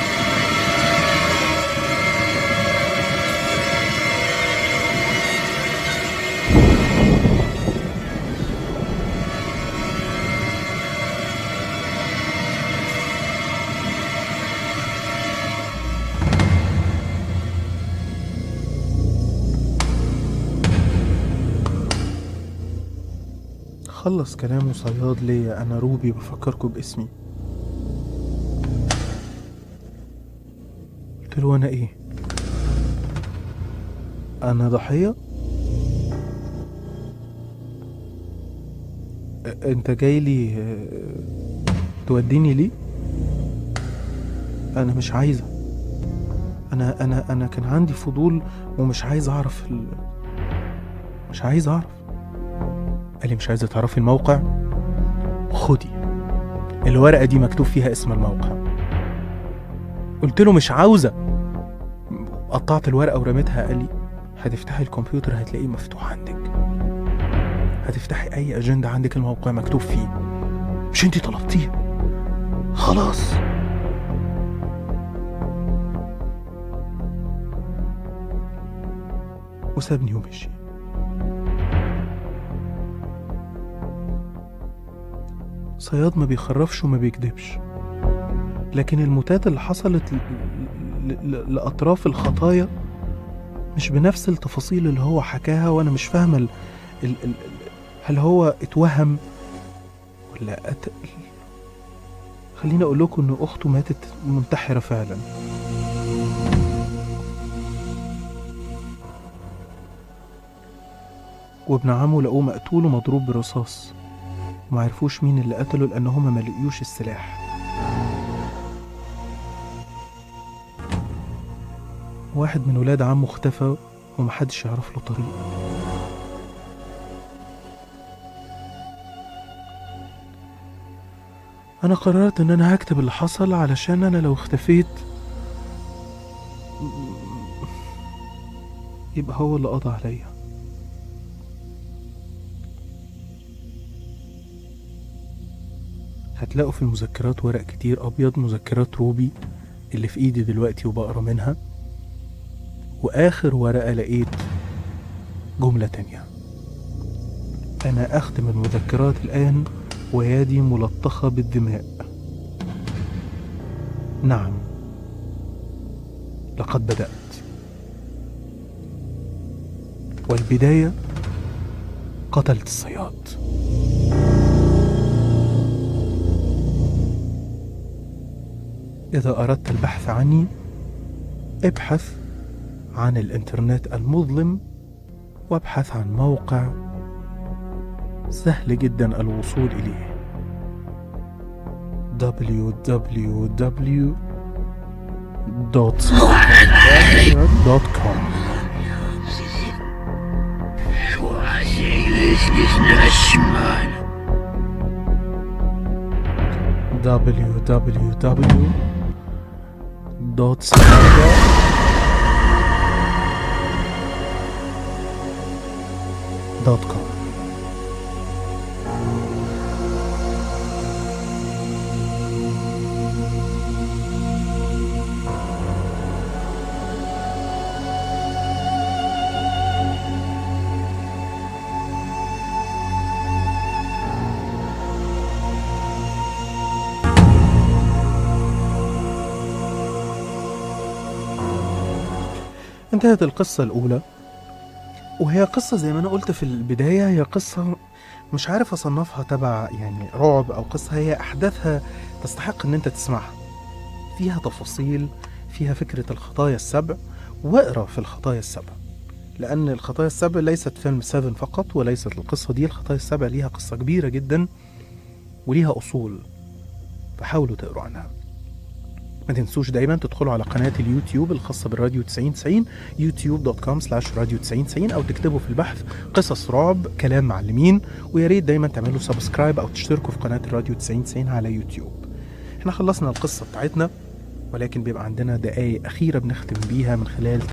[SPEAKER 4] خلص كلامه صياد ليا انا روبي بفكركم باسمي قلت له انا ايه انا ضحيه أ- انت جاي لي آه، توديني ليه انا مش عايزه انا انا انا كان عندي فضول ومش عايز اعرف ال... مش عايز اعرف قال لي مش عايزه تعرفي الموقع خدي الورقه دي مكتوب فيها اسم الموقع قلت له مش عاوزه قطعت الورقه ورميتها قال لي هتفتحي الكمبيوتر هتلاقيه مفتوح عندك هتفتحي اي اجنده عندك الموقع مكتوب فيه مش انتي طلبتيه خلاص وسابني ومشي صياد ما بيخرفش وما بيكدبش لكن الموتات اللي حصلت ل- ل- ل- لأطراف الخطايا مش بنفس التفاصيل اللي هو حكاها وأنا مش فاهمة ال... ال... ال... هل هو اتوهم ولا قتل خليني أقول لكم إن أخته ماتت منتحرة فعلا وابن عمه لقوه مقتول ومضروب برصاص وما عرفوش مين اللي قتله لأن هما ما لقيوش السلاح واحد من ولاد عمه اختفى ومحدش يعرف له طريق أنا قررت إن أنا هكتب اللي حصل علشان أنا لو اختفيت يبقى هو اللي قضى عليا هتلاقوا في المذكرات ورق كتير أبيض مذكرات روبي اللي في إيدي دلوقتي وبقرا منها وآخر ورقة لقيت جملة تانية أنا أختم المذكرات الآن ويدي ملطخة بالدماء نعم لقد بدأت والبداية قتلت الصياد إذا أردت البحث عني ابحث عن الإنترنت المظلم وابحث عن موقع سهل جدا الوصول إليه www.com
[SPEAKER 2] Was ist nicht Naschmann?
[SPEAKER 4] www.com انتهت القصة الأولى وهي قصة زي ما أنا قلت في البداية هي قصة مش عارف أصنفها تبع يعني رعب أو قصة هي أحداثها تستحق إن أنت تسمعها فيها تفاصيل فيها فكرة الخطايا السبع واقرا في الخطايا السبع لأن الخطايا السبع ليست فيلم سيفن فقط وليست القصة دي الخطايا السبع ليها قصة كبيرة جدا وليها أصول فحاولوا تقروا عنها ما تنسوش دايما تدخلوا على قناة اليوتيوب الخاصة بالراديو 9090 youtube.com slash راديو 9090 أو تكتبوا في البحث قصص رعب كلام معلمين ويا ريت دايما تعملوا سبسكرايب أو تشتركوا في قناة الراديو 9090 على يوتيوب احنا خلصنا القصة بتاعتنا ولكن بيبقى عندنا دقايق أخيرة بنختم بيها من خلال